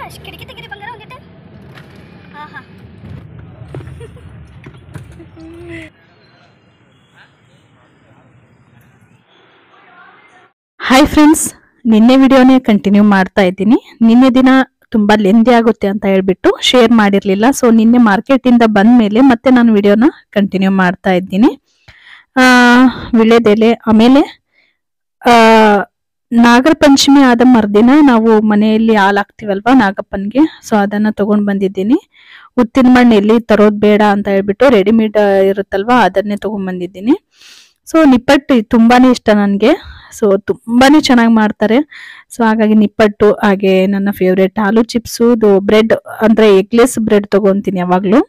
ಅಷ್ಟು ಕಿಟಕಿ ತೆಗೀರಿ ಬಂಗಾರ ಒಂದಿಟ್ಟು ಆಹಾ ಹಾಯ್ ಫ್ರೆಂಡ್ಸ್ ನಿನ್ನೆ ವಿಡಿಯೋನೇ ಕಂಟಿನ್ಯೂ ಮಾಡ್ತಾ ಇದ್ದೀನಿ ನಿನ್ನೆ ದಿನ ತುಂಬಾ ಲೆಂದಿ ಆಗುತ್ತೆ ಅಂತ ಹೇಳ್ಬಿಟ್ಟು ಶೇರ್ ಮಾಡಿರ್ಲಿಲ್ಲ ಸೊ ನಿನ್ನೆ ಮಾರ್ಕೆಟ್ ಇಂದ ಬಂದ ಮೇಲೆ ಮತ್ತೆ ನಾನು ವಿಡಿಯೋನ ಕಂಟಿನ್ಯೂ ಮಾಡ್ತಾ ಇದ್ದೀನಿ ಆ ವಿಳೆದೆಲೆ ಆಮೇಲೆ ಆ ನಾಗರ ಪಂಚಮಿ ಆದ ಮರುದಿನ ನಾವು ಮನೆಯಲ್ಲಿ ಹಾಲು ಹಾಕ್ತಿವಲ್ವಾ ನಾಗಪ್ಪನ್ಗೆ ಸೊ ಅದನ್ನ ತಗೊಂಡ್ ಬಂದಿದ್ದೀನಿ ಉತ್ತಿನ ಮಣ್ಣು ಎಲ್ಲಿ ತರೋದ್ ಬೇಡ ಅಂತ ಹೇಳ್ಬಿಟ್ಟು ರೆಡಿಮೇಡ್ ಇರುತ್ತಲ್ವಾ ಅದನ್ನೇ ತಗೊಂಡ್ ಬಂದಿದ್ದೀನಿ ಸೊ ನಿಪ್ಪಟ್ಟು ತುಂಬಾನೇ ಇಷ್ಟ ನನಗೆ ಸೊ ತುಂಬಾನೇ ಚೆನ್ನಾಗಿ ಮಾಡ್ತಾರೆ ಸೊ ಹಾಗಾಗಿ ನಿಪ್ಪಟ್ಟು ಹಾಗೆ ನನ್ನ ಫೇವ್ರೆಟ್ ಆಲೂ ಚಿಪ್ಸು ಬ್ರೆಡ್ ಅಂದ್ರೆ ಎಗ್ಲೆಸ್ ಬ್ರೆಡ್ ತಗೊಂತೀನಿ ಯಾವಾಗ್ಲೂ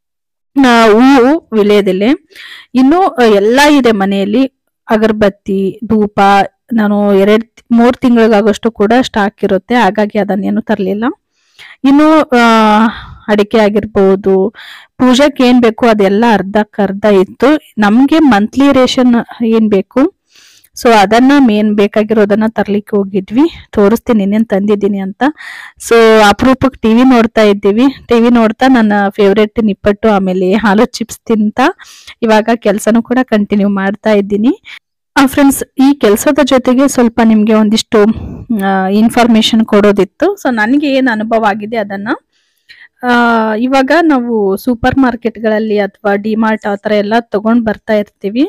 ಆ, ಹೂವು ವಿಳೆಯದೆಲೆ ಇನ್ನು ಆ, ಎಲ್ಲ ಇದೆ ಮನೆಯಲ್ಲಿ ಅಗರಬತ್ತಿ ಧೂಪ ನಾನು ಎರಡ್ ಮೂರ್ ತಿಂಗಳಿಗಾಗಷ್ಟು ಕೂಡ ಸ್ಟಾಕ್ ಇರುತ್ತೆ ಹಾಗಾಗಿ ಅದನ್ನೇನು ತರಲಿಲ್ಲ ಇನ್ನು ಆ, ಅಡಿಕೆ ಆಗಿರ್ಬೋದು ಪೂಜೆಗೆ ಏನ್ ಬೇಕು ಅದೆಲ್ಲ ಅರ್ಧಕ್ಕರ್ಧ ಇತ್ತು ನಮ್ಗೆ ಮಂತ್ಲಿ ರೇಷನ್ ಏನ್ ಬೇಕು ಸೊ ಅದನ್ನ ಮೇನ್ ಬೇಕಾಗಿರೋದನ್ನ ತರ್ಲಿಕ್ಕೆ ಹೋಗಿದ್ವಿ ತೋರಿಸ್ತೀನಿ ಇನ್ನೇನ್ ತಂದಿದ್ದೀನಿ ಅಂತ ಸೊ ಅಪರೂಪಕ್ಕೆ ಟಿವಿ ನೋಡ್ತಾ ಇದ್ದೀವಿ ಟಿವಿ ನೋಡ್ತಾ ನನ್ನ ಫೇವ್ರೆಟ್ ನಿಪ್ಪಟ್ಟು ಆಮೇಲೆ ಹಾಲು ಚಿಪ್ಸ್ ತಿಂತ ಇವಾಗ ಕೆಲಸನೂ ಕೂಡ ಕಂಟಿನ್ಯೂ ಮಾಡ್ತಾ ಇದ್ದೀನಿ ಫ್ರೆಂಡ್ಸ್ ಈ ಕೆಲಸದ ಜೊತೆಗೆ ಸ್ವಲ್ಪ ನಿಮ್ಗೆ ಒಂದಿಷ್ಟು ಇನ್ಫಾರ್ಮೇಶನ್ ಕೊಡೋದಿತ್ತು ಸೊ ನನಗೆ ಏನು ಅನುಭವ ಆಗಿದೆ ಅದನ್ನ ಆ, ಇವಾಗ ನಾವು ಸೂಪರ್ ಮಾರ್ಕೆಟ್ಗಳಲ್ಲಿ ಅಥವಾ ಡಿಮಾರ್ಟ್ ಆ ಥರ ಎಲ್ಲ ತಗೊಂಡ್ ಬರ್ತಾ ಇರ್ತೀವಿ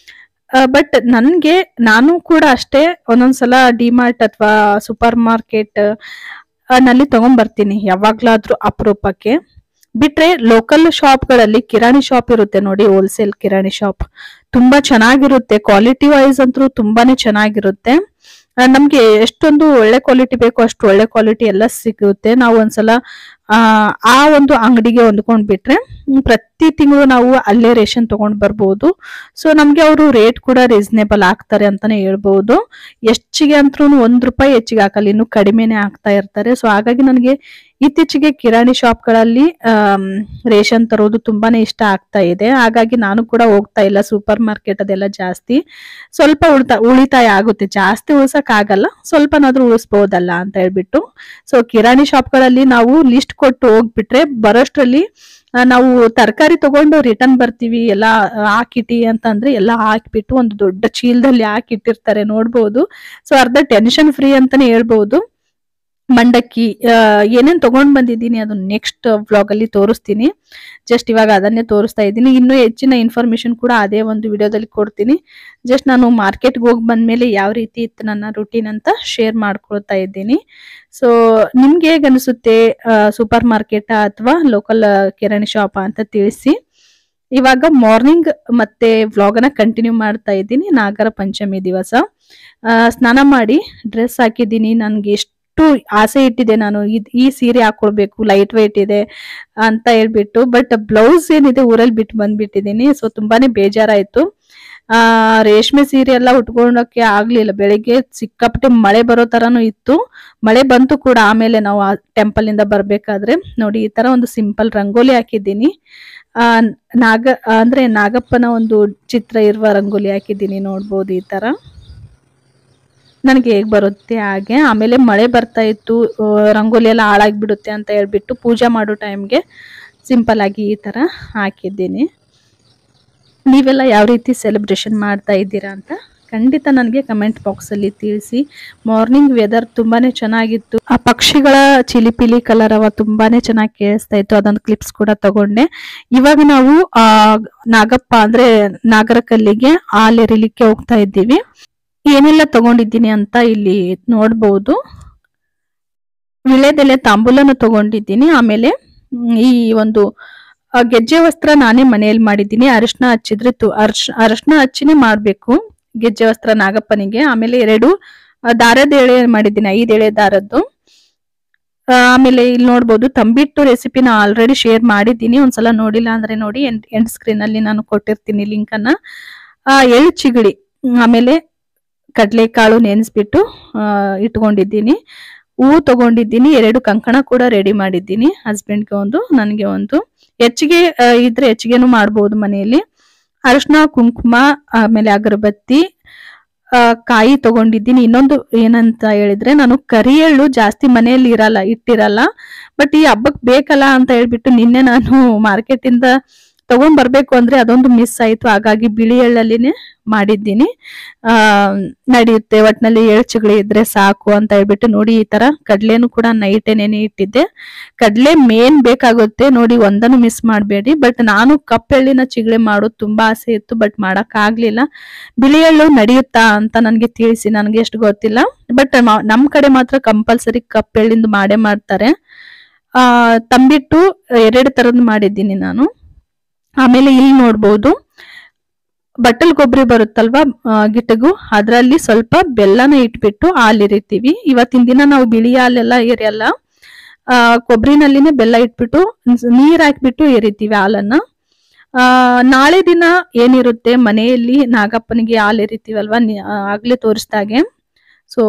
ಬಟ್ ನನಗೆ ನಾನು ಕೂಡ ಅಷ್ಟೇ ಒಂದೊಂದ್ಸಲ ಡಿಮಾರ್ಟ್ ಅಥವಾ ಸೂಪರ್ ಮಾರ್ಕೆಟ್ ನಲ್ಲಿ ತಗೊಂಡ್ ಬರ್ತೀನಿ ಯಾವಾಗ್ಲಾದ್ರೂ ಅಪರೂಪಕ್ಕೆ ಬಿಟ್ರೆ ಲೋಕಲ್ ಶಾಪ್ಗಳಲ್ಲಿ ಕಿರಾಣಿ ಶಾಪ್ ಇರುತ್ತೆ ನೋಡಿ ಹೋಲ್ಸೇಲ್ ಕಿರಾಣಿ ಶಾಪ್ ತುಂಬಾ ಚೆನ್ನಾಗಿರುತ್ತೆ ಕ್ವಾಲಿಟಿ ವೈಸ್ ಅಂತೂ ತುಂಬಾನೇ ಚೆನ್ನಾಗಿರುತ್ತೆ ಆ, ನಮ್ಗೆ ಎಷ್ಟೊಂದು ಒಳ್ಳೆ ಕ್ವಾಲಿಟಿ ಬೇಕೋ ಅಷ್ಟು ಒಳ್ಳೆ ಕ್ವಾಲಿಟಿ ಎಲ್ಲ ಸಿಗುತ್ತೆ ನಾವು ಒಂದ್ಸಲ ಆ ಆ ಒಂದು ಅಂಗಡಿಗೆ ಹೊಂದ್ಕೊಂಡ್ ಬಿಟ್ರೆ ಹ್ಮ್, ಪ್ರತಿ ತಿಂಗಳು ನಾವು ಅಲ್ಲೇ ರೇಷನ್ ತಗೊಂಡ್ ಬರ್ಬೋದು ಸೊ ನಮ್ಗೆ ಅವರು ರೇಟ್ ಕೂಡ ರೀಸನೇಬಲ್ ಆಗ್ತಾರೆ ಅಂತಾನೆ ಹೇಳ್ಬಹುದು ಹೆಚ್ಚಿಗೆ ಅಂತೂ ಒಂದ್ ರೂಪಾಯಿ ಹೆಚ್ಚಿಗೆ ಹಾಕಲ್ಲ ಇನ್ನು ಕಡಿಮೆನೆ ಹಾಕ್ತಾ ಇರ್ತಾರೆ ಸೊ ಹಾಗಾಗಿ ನನಗೆ ಇತ್ತೀಚೆಗೆ ಕಿರಾಣಿ ಶಾಪ್ಗಳಲ್ಲಿ ರೇಷನ್ ತರೋದು ತುಂಬಾನೇ ಇಷ್ಟ ಆಗ್ತಾ ಇದೆ ಹಾಗಾಗಿ ನಾನು ಕೂಡ ಹೋಗ್ತಾ ಇಲ್ಲ ಸೂಪರ್ ಮಾರ್ಕೆಟ್ ಅದೆಲ್ಲ ಜಾಸ್ತಿ ಸ್ವಲ್ಪ ಉಳಿತಾ ಉಳಿತಾಯ ಆಗುತ್ತೆ ಜಾಸ್ತಿ ಉಳ್ಸಕ್ ಆಗಲ್ಲ ಸ್ವಲ್ಪನಾದ್ರೂ ಉಳಿಸ್ಬೋದಲ್ಲ ಅಂತ ಹೇಳ್ಬಿಟ್ಟು ಸೊ ಕಿರಾಣಿ ಶಾಪ್ಗಳಲ್ಲಿ ನಾವು ಲಿಸ್ಟ್ ಕೊಟ್ಟು ಹೋಗ್ಬಿಟ್ರೆ ಬರೋಷ್ಟ್ರಲ್ಲಿ ಆ, ನಾವು ತರಕಾರಿ ತಗೊಂಡು ರಿಟರ್ನ್ ಬರ್ತೀವಿ ಎಲ್ಲ ಹಾಕಿಟಿ ಅಂತ ಅಂದ್ರೆ ಎಲ್ಲ ಹಾಕ್ಬಿಟ್ಟು ಒಂದು ದೊಡ್ಡ ಚೀಲದಲ್ಲಿ ಹಾಕಿಟ್ಟಿರ್ತಾರೆ ನೋಡ್ಬೋದು ಸೊ ಅರ್ಧ ಟೆನ್ಷನ್ ಫ್ರೀ ಅಂತಾನೆ ಹೇಳ್ಬೋದು ಮಂಡಕ್ಕಿ ಆ, ಏನೇನ್ ತಗೊಂಡ್ ಬಂದಿದ್ದೀನಿ ಅದು ನೆಕ್ಸ್ಟ್ ವ್ಲಾಗ್ ಅಲ್ಲಿ ತೋರಿಸ್ತೀನಿ ಜಸ್ಟ್ ಇವಾಗ ಅದನ್ನೇ ತೋರಿಸ್ತಾ ಇದ್ದೀನಿ ಇನ್ನೂ ಹೆಚ್ಚಿನ ಇನ್ಫಾರ್ಮೇಶನ್ ಕೂಡ ಅದೇ ಒಂದು ವಿಡಿಯೋದಲ್ಲಿ ಕೊಡ್ತೀನಿ ಜಸ್ಟ್ ನಾನು ಮಾರ್ಕೆಟ್ಗೆ ಹೋಗಿ ಬಂದ್ಮೇಲೆ ಯಾವ ರೀತಿ ಇತ್ತು ನನ್ನ ರುಟೀನ್ ಅಂತ ಶೇರ್ ಮಾಡ್ಕೊಳ್ತಾ ಇದ್ದೀನಿ ಸೊ ನಿಮ್ಗೆ ಹೇಗೆ ಅನಿಸುತ್ತೆ ಸೂಪರ್ ಮಾರ್ಕೆಟ್ ಅಥವಾ ಲೋಕಲ್ ಕಿರಾಣಿ ಶಾಪ್ ಅಂತ ತಿಳಿಸಿ ಇವಾಗ ಮಾರ್ನಿಂಗ್ ಮತ್ತೆ ವ್ಲಾಗ್ ಅನ್ನ ಕಂಟಿನ್ಯೂ ಮಾಡ್ತಾ ಇದ್ದೀನಿ ನಾಗರ ಪಂಚಮಿ ದಿವಸ ಆ, ಸ್ನಾನ ಮಾಡಿ ಡ್ರೆಸ್ ಹಾಕಿದ್ದೀನಿ ನನ್ಗೆ ಎಷ್ಟು ಆಸೆ ಇಟ್ಟಿದೆ ನಾನು ಇದ್ ಈ ಸೀರೆ ಹಾಕೊಳ್ಬೇಕು ಲೈಟ್ ವೆಯ್ಟ್ ಇದೆ ಅಂತ ಹೇಳ್ಬಿಟ್ಟು ಬಟ್ ಬ್ಲೌಸ್ ಏನಿದೆ ಊರಲ್ಲಿ ಬಿಟ್ಟು ಬಂದ್ಬಿಟ್ಟಿದ್ದೀನಿ ಸೊ ತುಂಬಾನೇ ಬೇಜಾರಾಯ್ತು ಆ ರೇಷ್ಮೆ ಸೀರೆ ಎಲ್ಲ ಉಟ್ಕೊಳ್ಳೋಕೆ ಆಗ್ಲಿಲ್ಲ ಬೆಳಿಗ್ಗೆ ಸಿಕ್ಕಾಪಟ್ಟೆ ಮಳೆ ಬರೋ ತರಾನು ಇತ್ತು ಮಳೆ ಬಂತು ಕೂಡ ಆಮೇಲೆ ನಾವು ಆ ಟೆಂಪಲ್ ಇಂದ ಬರ್ಬೇಕಾದ್ರೆ ನೋಡಿ ಈ ತರ ಒಂದು ಸಿಂಪಲ್ ರಂಗೋಲಿ ಹಾಕಿದ್ದೀನಿ ಆ ನಾಗ ಅಂದ್ರೆ ನಾಗಪ್ಪನ ಒಂದು ಚಿತ್ರ ಇರುವ ರಂಗೋಲಿ ಹಾಕಿದ್ದೀನಿ ನೋಡ್ಬೋದು ಈ ತರ ನನಗೆ ಹೇಗ್ ಬರುತ್ತೆ ಹಾಗೆ ಆಮೇಲೆ ಮಳೆ ಬರ್ತಾ ಇತ್ತು ಆ, ರಂಗೋಲಿ ಎಲ್ಲ ಹಾಳಾಗ್ಬಿಡುತ್ತೆ ಅಂತ ಹೇಳ್ಬಿಟ್ಟು ಪೂಜೆ ಮಾಡೋ ಟೈಮ್ಗೆ ಸಿಂಪಲ್ ಆಗಿ ಈ ತರ ಹಾಕಿದ್ದೀನಿ ನೀವೆಲ್ಲ ಯಾವ ರೀತಿ ಸೆಲೆಬ್ರೇಷನ್ ಮಾಡ್ತಾ ಇದ್ದೀರಾ ಅಂತ ಖಂಡಿತ ನನಗೆ ಕಮೆಂಟ್ ಬಾಕ್ಸ್ ಅಲ್ಲಿ ತಿಳಿಸಿ ಮಾರ್ನಿಂಗ್ ವೆದರ್ ತುಂಬಾನೇ ಚೆನ್ನಾಗಿತ್ತು ಆ ಪಕ್ಷಿಗಳ ಚಿಲಿಪಿಲಿ ಕಲರ್ ಅವ ತುಂಬಾನೇ ಚೆನ್ನಾಗಿ ಕೇಳಿಸ್ತಾ ಇತ್ತು ಅದೊಂದು ಕ್ಲಿಪ್ಸ್ ಕೂಡ ತಗೊಂಡೆ ಇವಾಗ ನಾವು ಆ ನಾಗಪ್ಪ ಅಂದ್ರೆ ನಾಗರಕಲ್ಲಿಗೆ ಹಾಲು ಎರಿಲಿಕ್ಕೆ ಹೋಗ್ತಾ ಇದ್ದೀವಿ ಏನೆಲ್ಲ ತಗೊಂಡಿದ್ದೀನಿ ಅಂತ ಇಲ್ಲಿ ನೋಡ್ಬೋದು ವಿಳೆದೆಲೆ ತಾಂಬೂಲನ ತಗೊಂಡಿದ್ದೀನಿ ಆಮೇಲೆ ಮ್, ಈ ಒಂದು ಆ, ಗೆಜ್ಜೆ ವಸ್ತ್ರ ನಾನೇ ಮನೆಯಲ್ಲಿ ಮಾಡಿದ್ದೀನಿ ಅರಿಶಿನ ಹಚ್ಚಿದ್ರೆ ತು ಅರ್ಶ್ ಅರಿಶಿನ ಹಚ್ಚಿನೇ ಮಾಡ್ಬೇಕು ಗೆಜ್ಜೆ ವಸ್ತ್ರ ನಾಗಪ್ಪನಿಗೆ ಆಮೇಲೆ ಎರಡು ಆ, ದಾರದ ಎಳೆ ಮಾಡಿದ್ದೀನಿ ಐದು ಎಳೆ ದಾರದ್ದು ಆ, ಆಮೇಲೆ ಇಲ್ಲಿ ನೋಡ್ಬೋದು ತಂಬಿಟ್ಟು ರೆಸಿಪಿನ ಆಲ್ರೆಡಿ ಶೇರ್ ಮಾಡಿದ್ದೀನಿ ಒಂದ್ಸಲ ನೋಡಿಲ್ಲ ಅಂದ್ರೆ ನೋಡಿ ಎಂಡ್ ಎಂಡ್ ಸ್ಕ್ರೀನ್ ಅಲ್ಲಿ ನಾನು ಕೊಟ್ಟಿರ್ತೀನಿ ಲಿಂಕ್ ಅನ್ನ ಆ, ಎಳ್ಳು ಚಿಗಡಿ ಹ್ಮ್, ಆಮೇಲೆ ಕಡಲೆಕಾಳು ನೆನೆಸ್ಬಿಟ್ಟು ಆ, ಇಟ್ಕೊಂಡಿದ್ದೀನಿ ಹೂವು ತಗೊಂಡಿದ್ದೀನಿ ಎರಡು ಕಂಕಣ ಕೂಡ ರೆಡಿ ಮಾಡಿದ್ದೀನಿ ಹಸ್ಬೆಂಡ್ಗೆ ಒಂದು ನನಗೆ ಒಂದು ಹೆಚ್ಚಿಗೆ ಆ, ಇದ್ರೆ ಹೆಚ್ಚಿಗೆನೂ ಮಾಡ್ಬೋದು ಮನೆಯಲ್ಲಿ ಅರಿಶಿನ ಕುಂಕುಮ ಆಮೇಲೆ ಅಗರಬತ್ತಿ ಆ, ಕಾಯಿ ತಗೊಂಡಿದ್ದೀನಿ ಇನ್ನೊಂದು ಏನಂತ ಹೇಳಿದ್ರೆ ನಾನು ಕರಿ ಎಳ್ಳು ಜಾಸ್ತಿ ಮನೆಯಲ್ಲಿ ಇರಲ್ಲ ಇಟ್ಟಿರಲ್ಲ ಬಟ್ ಈ ಹಬ್ಬಕ್ಕೆ ಬೇಕಲ್ಲ ಅಂತ ಹೇಳ್ಬಿಟ್ಟು ನಿನ್ನೆ ನಾನು ಮಾರ್ಕೆಟ್ ಇಂದ ತಗೊಂಡ್ ಬರ್ಬೇಕು ಅಂದ್ರೆ ಅದೊಂದು ಮಿಸ್ ಆಯ್ತು ಹಾಗಾಗಿ ಬಿಳಿ ಎಳ್ಳಲ್ಲಿನೇ ಮಾಡಿದ್ದೀನಿ ಆ ನಡೆಯುತ್ತೆ ಒಟ್ನಲ್ಲಿ ಎಳ್ಚುಗಳು ಇದ್ರೆ ಸಾಕು ಅಂತ ಹೇಳ್ಬಿಟ್ಟು ನೋಡಿ ಈ ತರ ಕಡ್ಲೆನು ಕೂಡ ನೈಟೇ ನೆನೆ ಇಟ್ಟಿದ್ದೆ ಕಡ್ಲೆ ಮೇನ್ ಬೇಕಾಗುತ್ತೆ ನೋಡಿ ಒಂದನ್ನು ಮಿಸ್ ಮಾಡಬೇಡಿ ಬಟ್ ನಾನು ಕಪ್ ಎಳ್ಳಿನ ಚಿಗಳೆ ಮಾಡೋದು ತುಂಬಾ ಆಸೆ ಇತ್ತು ಬಟ್ ಮಾಡಕ್ ಆಗ್ಲಿಲ್ಲ ಬಿಳಿ ಎಳ್ಳು ನಡೆಯುತ್ತಾ ಅಂತ ನನಗೆ ತಿಳಿಸಿ ನನಗೆ ಎಷ್ಟು ಗೊತ್ತಿಲ್ಲ ಬಟ್ ನಮ್ ಕಡೆ ಮಾತ್ರ ಕಂಪಲ್ಸರಿ ಕಪ್ ಎಳ್ಳಿಂದು ಮಾಡೇ ಮಾಡ್ತಾರೆ ಆ ತಂಬಿಟ್ಟು ಎರಡು ತರದ್ ಮಾಡಿದ್ದೀನಿ ನಾನು ಆಮೇಲೆ ಇಲ್ಲಿ ನೋಡ್ಬೋದು ಬಟ್ಟಲ್ ಕೊಬ್ಬರಿ ಬರುತ್ತಲ್ವಾ ಆ, ಗಿಟಗು ಅದರಲ್ಲಿ ಸ್ವಲ್ಪ ಬೆಲ್ಲನ ಇಟ್ಬಿಟ್ಟು ಹಾಲು ಇರಿತೀವಿ ಇವತ್ತಿನ ದಿನ ನಾವು ಬಿಳಿ ಹಾಲೆಲ್ಲ ಇರಲ್ಲ ಆ, ಕೊಬ್ಬರಿನಲ್ಲಿನೇ ಬೆಲ್ಲ ಇಟ್ಬಿಟ್ಟು ನೀರ್ ಹಾಕ್ಬಿಟ್ಟು ಎರಿತೀವಿ ಹಾಲನ್ನ ಆ ನಾಳೆ ದಿನ ಏನಿರುತ್ತೆ ಮನೆಯಲ್ಲಿ ನಾಗಪ್ಪನಿಗೆ ಹಾಲು ಎರಿತೀವಲ್ವಾ ನಿ- ಆ, ಆಗ್ಲೇ ತೋರಿಸ್ದಾಗೆ ಸೊ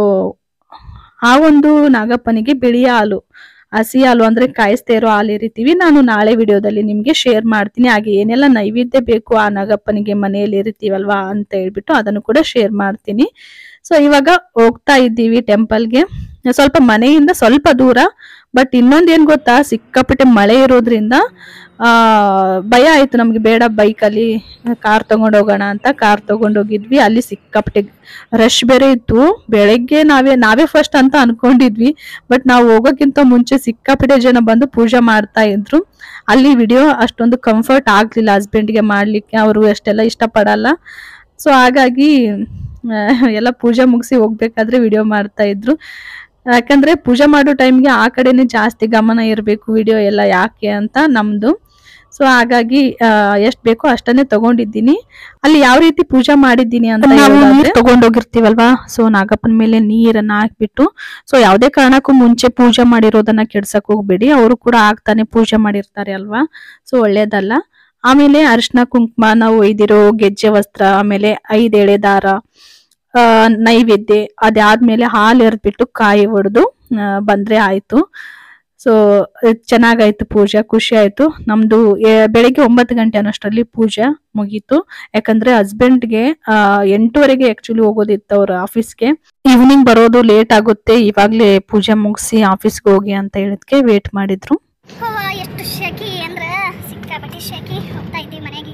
ಆ ಒಂದು ನಾಗಪ್ಪನಿಗೆ ಬಿಳಿ ಹಾಲು ಹಸಿ ಹಾಲು ಅಂದ್ರೆ ಕಾಯಿಸ್ತಾ ಇರೋ ಹಾಲು ಎರಿತೀವಿ ನಾನು ನಾಳೆ ವಿಡಿಯೋದಲ್ಲಿ ನಿಮ್ಗೆ ಶೇರ್ ಮಾಡ್ತೀನಿ ಹಾಗೆ ಏನೆಲ್ಲ ನೈವೇದ್ಯ ಬೇಕು ಆ ನಾಗಪ್ಪನಿಗೆ ಮನೆಯಲ್ಲಿ ಇರಿತೀವಲ್ವಾ ಅಂತ ಹೇಳ್ಬಿಟ್ಟು ಅದನ್ನು ಕೂಡ ಶೇರ್ ಮಾಡ್ತೀನಿ ಸೊ ಇವಾಗ ಹೋಗ್ತಾ ಇದ್ದೀವಿ ಟೆಂಪಲ್ಗೆ ಸ್ವಲ್ಪ ಮನೆಯಿಂದ ಸ್ವಲ್ಪ ದೂರ ಬಟ್ ಇನ್ನೊಂದ್ ಏನ್ ಗೊತ್ತಾ ಸಿಕ್ಕಾಪಟ್ಟೆ ಮಳೆ ಇರೋದ್ರಿಂದ ಆ ಭಯ ಆಯ್ತು ನಮ್ಗೆ ಬೇಡ ಬೈಕಲ್ಲಿ ಕಾರ್ ತಗೊಂಡ್ ಹೋಗೋಣ ಅಂತ ಕಾರ್ ತಗೊಂಡ್ ಹೋಗಿದ್ವಿ ಅಲ್ಲಿ ಸಿಕ್ಕಾಪಟ್ಟೆ ರಶ್ ಬೇರೆ ಇತ್ತು ಬೆಳಗ್ಗೆ ನಾವೇ ನಾವೇ ಫಸ್ಟ್ ಅಂತ ಅನ್ಕೊಂಡಿದ್ವಿ ಬಟ್ ನಾವು ಹೋಗೋಕ್ಕಿಂತ ಮುಂಚೆ ಸಿಕ್ಕಾಪಟ್ಟೆ ಜನ ಬಂದು ಪೂಜೆ ಮಾಡ್ತಾ ಇದ್ರು ಅಲ್ಲಿ ವಿಡಿಯೋ ಅಷ್ಟೊಂದು ಕಂಫರ್ಟ್ ಆಗ್ಲಿಲ್ಲ ಹಸ್ಬೆಂಡ್ಗೆ ಮಾಡ್ಲಿಕ್ಕೆ ಅವರು ಅಷ್ಟೆಲ್ಲ ಇಷ್ಟಪಡಲ್ಲ ಸೊ ಹಾಗಾಗಿ ಆ, ಎಲ್ಲ ಪೂಜೆ ಮುಗಿಸಿ ಹೋಗ್ಬೇಕಾದ್ರೆ ವಿಡಿಯೋ ಮಾಡ್ತಾ ಇದ್ರು ಯಾಕಂದ್ರೆ ಪೂಜೆ ಮಾಡೋ ಟೈಮ್ಗೆ ಆ ಕಡೆನೆ ಜಾಸ್ತಿ ಗಮನ ಇರಬೇಕು ವಿಡಿಯೋ ಎಲ್ಲ ಯಾಕೆ ಅಂತ ನಮ್ದು ಸೊ ಹಾಗಾಗಿ ಎಷ್ಟು ಬೇಕೋ ಅಷ್ಟನ್ನೇ ತಗೊಂಡಿದ್ದೀನಿ ಅಲ್ಲಿ ಯಾವ ರೀತಿ ಪೂಜೆ ಮಾಡಿದ್ದೀನಿ ಅಂತ ನಾವು ನೀರ್ ತಗೊಂಡೋಗಿರ್ತೀವಲ್ವಾ ಸೊ ನಾಗಪ್ಪನ ಮೇಲೆ ನೀರನ್ನ ಹಾಕ್ಬಿಟ್ಟು ಸೊ ಯಾವುದೇ ಕಾರಣಕ್ಕೂ ಮುಂಚೆ ಪೂಜೆ ಮಾಡಿರೋದನ್ನ ಕೆಡ್ಸಕ್ ಹೋಗ್ಬೇಡಿ ಅವರು ಕೂಡ ಆಗ್ತಾನೆ ಪೂಜೆ ಮಾಡಿರ್ತಾರೆ ಅಲ್ವಾ ಸೊ ಒಳ್ಳೇದಲ್ಲ ಆಮೇಲೆ ಅರಿಶಿನ ಕುಂಕುಮ ನಾವು ಒಯ್ದಿರೋ ಗೆಜ್ಜೆ ವಸ್ತ್ರ ಆಮೇಲೆ ಐದ್ ಎಳೆ ದಾರ ಆ, ನೈವೇದ್ಯ ಅದಾದ್ಮೇಲೆ ಹಾಲು ಎರೆದ್ಬಿಟ್ಟು ಕಾಯಿ ಒಡೆದು ಬಂದ್ರೆ ಆಯ್ತು ಸೊ ಚೆನ್ನಾಗಾಯ್ತು ಪೂಜೆ ಖುಷಿ ಆಯ್ತು ನಮ್ದು ಎ- ಬೆಳಿಗ್ಗೆ ಒಂಬತ್ತು ಗಂಟೆ ಅನ್ನೋಷ್ಟರಲ್ಲಿ ಪೂಜೆ ಮುಗೀತು ಯಾಕಂದ್ರೆ ಹಸ್ಬೆಂಡ್ಗೆ ಎಂಟುವರೆಗೆ ಆಕ್ಚುಲಿ ಹೋಗೋದಿತ್ತು ಅವ್ರ ಆಫೀಸ್ಗೆ ಈವ್ನಿಂಗ್ ಬರೋದು ಲೇಟ್ ಆಗುತ್ತೆ ಇವಾಗ್ಲೇ ಪೂಜೆ ಮುಗಿಸಿ ಆಫೀಸ್ಗೆ ಹೋಗಿ ಅಂತ ಹೇಳಿದ್ಕೆ ವೇಟ್ ಮಾಡಿದ್ರು ಹೂವ ಎಷ್ಟು ಶೆಕಿ ಅಂದ್ರ ಸಿಕ್ಕಾಪಟ್ಟಿ ಶೆಕಿ ಹೋಗ್ತಾ ಇದ್ದೀವಿ ಮನೆಗೀಗ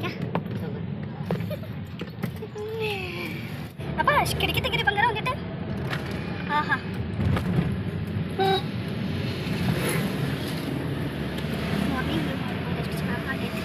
ಅಪ್ಪ ಅಷ್ಟ್ ಕಿಟಕಿ ತೆಗೀರಿ ಬಂಗಾರ ಹೋಗಿಟ್ಟು ಆಹಾ ಮಾರ್ನಿಂಗ್ ಎಷ್ಟು ಚೆನ್ನಾಗೈತೆ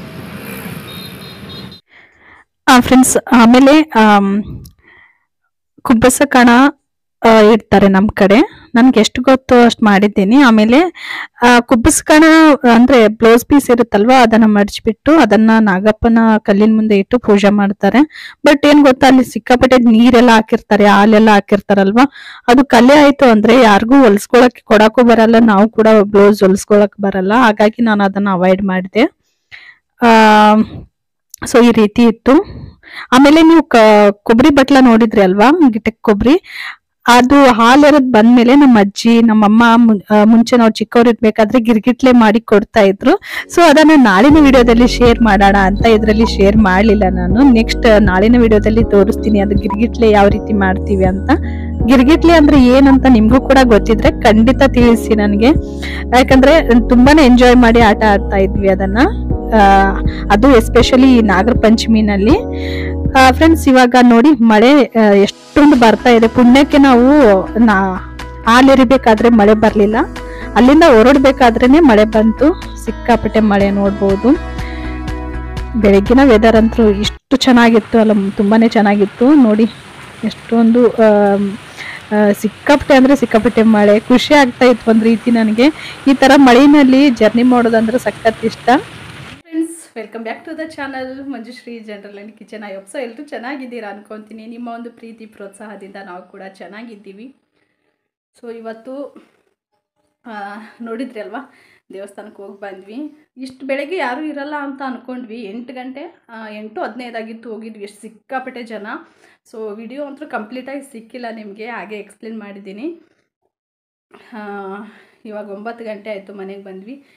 ಫ್ರೆಂಡ್ಸ್ ಆಮೇಲೆ ಆಮ್, ಕುಬ್ಬಸ ಕಣ ಆ, ಇಡ್ತಾರೆ ನಮ್ ಕಡೆ ನನ್ಗೆ ಎಷ್ಟು ಗೊತ್ತು ಅಷ್ಟು ಮಾಡಿದ್ದೀನಿ ಆಮೇಲೆ ಆ, ಕುಬ್ಬಸ ಕಣ ಅಂದ್ರೆ ಬ್ಲೌಸ್ ಪೀಸ್ ಇರುತ್ತಲ್ವಾ ಅದನ್ನ ಮಡಚ್ಬಿಟ್ಟು ಅದನ್ನ ನಾಗಪ್ಪನ ಕಲ್ಲಿನ ಮುಂದೆ ಇಟ್ಟು ಪೂಜೆ ಮಾಡ್ತಾರೆ ಬಟ್ ಏನ್ ಗೊತ್ತಾ ಅಲ್ಲಿ ಸಿಕ್ಕಾಪಟ್ಟೆ ನೀರೆಲ್ಲ ಹಾಕಿರ್ತಾರೆ ಹಾಲೆಲ್ಲ ಹಾಕಿರ್ತಾರಲ್ವಾ ಅದು ಕಲೆ ಆಯ್ತು ಅಂದ್ರೆ ಯಾರಿಗೂ ಹೊಲ್ಸ್ಕೊಳಕ್ ಕೊಡಕ್ಕೂ ಬರಲ್ಲ ನಾವು ಕೂಡ ಬ್ಲೌಸ್ ಹೊಲ್ಸ್ಕೊಳಕ್ ಬರಲ್ಲ ಹಾಗಾಗಿ ನಾನು ಅದನ್ನ ಅವಾಯ್ಡ್ ಮಾಡಿದೆ ಆ ಸೊ ಈ ರೀತಿ ಇತ್ತು ಆಮೇಲೆ ನೀವು ಕ- ಕೊಬ್ಬರಿ ಬಟ್ಲ ನೋಡಿದ್ರಿ ಅಲ್ವಾ ಗಿಟಕ್ ಕೊಬ್ಬರಿ ಅದು ಹಾಲು ಎರೆದ್ ಬಂದ್ಮೇಲೆ ನಮ್ಮ ಅಜ್ಜಿ ನಮ್ಮಮ್ಮ ಮುಂ- ಆ, ಮುಂಚೆ ನಾವು ಚಿಕ್ಕವ್ರು ಇರ್ಬೇಕಾದ್ರೆ ಗಿರ್ಗಿಟ್ಲೆ ಮಾಡಿ ಕೊಡ್ತಾ ಇದ್ರು ಸೊ ಅದನ್ನ ನಾಳಿನ ವಿಡಿಯೋದಲ್ಲಿ ಶೇರ್ ಮಾಡೋಣ ಅಂತ ಇದರಲ್ಲಿ ಶೇರ್ ಮಾಡ್ಲಿಲ್ಲ ನಾನು ನೆಕ್ಸ್ಟ್ ನಾಳಿನ ವಿಡಿಯೋದಲ್ಲಿ ತೋರಿಸ್ತೀನಿ ಅದು ಗಿರ್ಗಿಟ್ಲೆ ಯಾವ ರೀತಿ ಮಾಡ್ತೀವಿ ಅಂತ ಗಿರ್ಗಿಟ್ಲೆ ಅಂದ್ರೆ ಏನಂತ ನಿಮ್ಗೂ ಕೂಡ ಗೊತ್ತಿದ್ರೆ ಖಂಡಿತ ತಿಳಿಸಿ ನನಗೆ ಯಾಕಂದ್ರೆ ತುಂಬಾನೇ ಎಂಜಾಯ್ ಮಾಡಿ ಆಟ ಆಡ್ತಾ ಇದ್ವಿ ಅದನ್ನ ಆ, ಅದು ಎಸ್ಪೆಷಲಿ ನಾಗರ ಪಂಚಮಿನಲ್ಲಿ ಫ್ರೆಂಡ್ಸ್ ಇವಾಗ ನೋಡಿ ಮಳೆ ಆ, ಎಷ್ಟೊಂದು ಬರ್ತಾ ಇದೆ ಪುಣ್ಯಕ್ಕೆ ನಾವು ನಾ ಹಾಲೆರಿಬೇಕಾದ್ರೆ ಮಳೆ ಬರ್ಲಿಲ್ಲ ಅಲ್ಲಿಂದ ಹೊರಡ್ಬೇಕಾದ್ರೇನೆ ಮಳೆ ಬಂತು ಸಿಕ್ಕಾಪಟ್ಟೆ ಮಳೆ ನೋಡ್ಬೋದು ಬೆಳಗ್ಗಿನ ವೆದರ್ ಅಂತೂ ಇಷ್ಟು ಚೆನ್ನಾಗಿತ್ತು ಅಲ್ಲ ತುಂಬಾನೇ ಚೆನ್ನಾಗಿತ್ತು ನೋಡಿ ಎಷ್ಟೊಂದು ಆಮ್, ಆ, ಸಿಕ್ಕಾಪಟ್ಟೆ ಅಂದ್ರೆ ಸಿಕ್ಕಾಪಟ್ಟೆ ಮಳೆ ಖುಷಿ ಆಗ್ತಾ ಇತ್ತು ಒಂದ್ ರೀತಿ ನನಗೆ ಈ ತರ ಮಳೆನಲ್ಲಿ ಜರ್ನಿ ಮಾಡೋದಂದ್ರೆ ಸಖತ್ ಇಷ್ಟ friends welcome back to the channel Manjushree general and kitchen ಐ ಸೊ ಎಲ್ಲರೂ ಚೆನ್ನಾಗಿದ್ದೀರಾ ಅನ್ಕೊತೀನಿ ನಿಮ್ಮ ಒಂದು ಪ್ರೀತಿ ಪ್ರೋತ್ಸಾಹದಿಂದ ನಾವು ಕೂಡ ಚೆನ್ನಾಗಿದ್ದೀವಿ ಸೊ ಇವತ್ತು ಆ, ನೋಡಿದ್ರಿ ಅಲ್ವಾ ದೇವಸ್ಥಾನಕ್ಕೆ ಹೋಗಿ ಬಂದ್ವಿ ಇಷ್ಟು ಬೆಳಗ್ಗೆ ಯಾರೂ ಇರಲ್ಲ ಅಂತ ಅಂದ್ಕೊಂಡ್ವಿ ಎಂಟು ಗಂಟೆ ಆ, ಎಂಟು ಹದಿನೈದಾಗಿತ್ತು ಹೋಗಿದ್ವಿ ಎಷ್ಟು ಸಿಕ್ಕಾಪಟ್ಟೆ ಜನ ಸೊ ವಿಡಿಯೋ ಅಂತೂ ಕಂಪ್ಲೀಟಾಗಿ ಸಿಕ್ಕಿಲ್ಲ ನಿಮಗೆ ಹಾಗೆ ಎಕ್ಸ್ಪ್ಲೇನ್ ಮಾಡಿದ್ದೀನಿ ಆ, ಇವಾಗ ಒಂಬತ್ತು ಗಂಟೆ ಆಯಿತು ಮನೆಗೆ ಬಂದ್ವಿ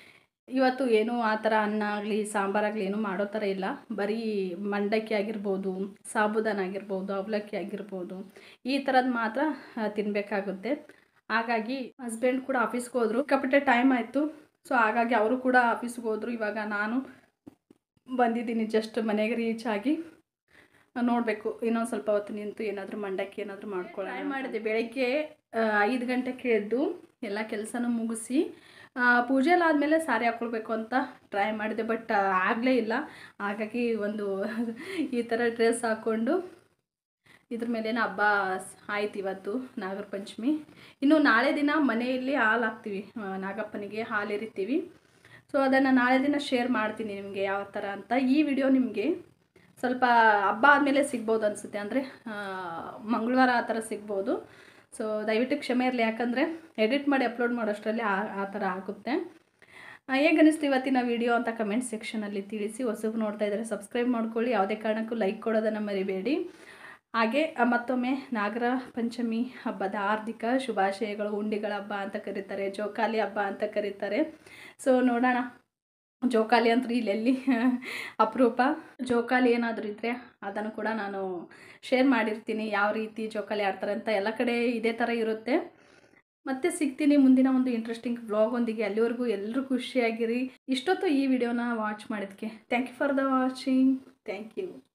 ಇವತ್ತು ಏನು ಆ ಥರ ಅನ್ನ ಆಗಲಿ ಸಾಂಬಾರಾಗಲಿ ಏನು ಮಾಡೋ ಥರ ಇಲ್ಲ ಬರೀ ಮಂಡಕ್ಕಿ ಆಗಿರ್ಬೋದು ಸಾಬುದಾನ ಆಗಿರ್ಬೋದು ಅವಲಕ್ಕಿ ಆಗಿರ್ಬೋದು ಈ ಥರದ್ದು ಮಾತ್ರ ಆ, ತಿನ್ನಬೇಕಾಗುತ್ತೆ ಹಾಗಾಗಿ ಹಸ್ಬೆಂಡ್ ಕೂಡ ಆಫೀಸ್ಗೆ ಹೋದರು ಸಿಕ್ಕಾಪಟ್ಟೆ ಟೈಮ್ ಆಯಿತು ಸೊ ಹಾಗಾಗಿ ಅವರು ಕೂಡ ಆಫೀಸ್ಗೆ ಹೋದರು ಇವಾಗ ನಾನು ಬಂದಿದ್ದೀನಿ ಜಸ್ಟ್ ಮನೆಗೆ ರೀಚ್ ಆಗಿ ನೋಡಬೇಕು ಇನ್ನೊಂದು ಸ್ವಲ್ಪ ಹೊತ್ತು ನಿಂತು ಏನಾದರೂ ಮಂಡಕ್ಕಿ ಏನಾದರೂ ಮಾಡ್ಕೊಳ್ಳೋಣ ಟ್ರೈ ಮಾಡಿದೆ ಬೆಳಗ್ಗೆ ಐದು ಗಂಟೆಗೆ ಎದ್ದು ಎಲ್ಲ ಕೆಲಸನೂ ಮುಗಿಸಿ ಆ, ಪೂಜೆ ಎಲ್ಲ ಆದಮೇಲೆ ಸಾರಿ ಹಾಕ್ಕೊಳ್ಬೇಕು ಅಂತ ಟ್ರೈ ಮಾಡಿದೆ ಬಟ್ ಆಗಲೇ ಇಲ್ಲ ಹಾಗಾಗಿ ಒಂದು ಈ ಥರ ಡ್ರೆಸ್ ಹಾಕ್ಕೊಂಡು ಇದ್ರ ಮೇಲೇನ ಹಬ್ಬ ಸ್- ಆಯ್ತು ಇವತ್ತು ನಾಗರ ಪಂಚಮಿ ಇನ್ನು ನಾಳೆ ದಿನ ಮನೆಯಲ್ಲಿ ಹಾಲು ಹಾಕ್ತೀವಿ ಆ, ನಾಗಪ್ಪನಿಗೆ ಹಾಲು ಎರಿತೀವಿ ಸೊ ಅದನ್ನು ನಾಳೆ ದಿನ ಶೇರ್ ಮಾಡ್ತೀನಿ ನಿಮಗೆ ಯಾವ ಥರ ಅಂತ ಈ ವಿಡಿಯೋ ನಿಮಗೆ ಸ್ವಲ್ಪ ಹಬ್ಬ ಆದಮೇಲೆ ಸಿಗ್ಬೋದು ಅನಿಸುತ್ತೆ ಅಂದರೆ ಮಂಗಳವಾರ ಆ ಥರ ಸಿಗ್ಬೋದು ಸೊ ದಯವಿಟ್ಟು ಕ್ಷಮೆ ಇರಲಿ ಯಾಕಂದರೆ ಎಡಿಟ್ ಮಾಡಿ ಅಪ್ಲೋಡ್ ಮಾಡೋಷ್ಟರಲ್ಲಿ ಆ ಆ ಥರ ಆಗುತ್ತೆ ಹೇಗೆ ಅನಿಸ್ತು ಇವತ್ತಿನ ವಿಡಿಯೋ ಅಂತ ಕಮೆಂಟ್ ಸೆಕ್ಷನಲ್ಲಿ ತಿಳಿಸಿ ಹೊಸಬು ನೋಡ್ತಾ ಇದ್ದರೆ ಸಬ್ಸ್ಕ್ರೈಬ್ ಮಾಡ್ಕೊಳ್ಳಿ ಯಾವುದೇ ಕಾರಣಕ್ಕೂ ಲೈಕ್ ಕೊಡೋದನ್ನು ಮರಿಬೇಡಿ ಹಾಗೆ ಆ, ಮತ್ತೊಮ್ಮೆ ನಾಗರ ಪಂಚಮಿ ಹಬ್ಬದ ಹಾರ್ದಿಕ ಶುಭಾಶಯಗಳು ಉಂಡಿಗಳ ಹಬ್ಬ ಅಂತ ಕರೀತಾರೆ ಜೋಕಾಲಿ ಹಬ್ಬ ಅಂತ ಕರೀತಾರೆ ಸೊ ನೋಡೋಣ ಜೋಕಾಲಿ ಅಂತ ಇಲ್ಲೆಲ್ಲಿ ಅಪರೂಪ ಜೋಕಾಲಿ ಏನಾದರೂ ಇದ್ದರೆ ಅದನ್ನು ಕೂಡ ನಾನು ಶೇರ್ ಮಾಡಿರ್ತೀನಿ ಯಾವ ರೀತಿ ಜೋಕಾಲಿ ಆಡ್ತಾರೆ ಅಂತ ಎಲ್ಲ ಕಡೆ ಇದೇ ಥರ ಇರುತ್ತೆ ಮತ್ತೆ ಸಿಗ್ತೀನಿ ಮುಂದಿನ ಒಂದು ಇಂಟ್ರೆಸ್ಟಿಂಗ್ ವ್ಲಾಗೊಂದಿಗೆ ಅಲ್ಲಿವರೆಗೂ ಎಲ್ಲರೂ ಖುಷಿಯಾಗಿರಿ ಇಷ್ಟೊತ್ತು ಈ ವಿಡಿಯೋನ ವಾಚ್ ಮಾಡಿದ್ದಕ್ಕೆ thank you for the watching thank you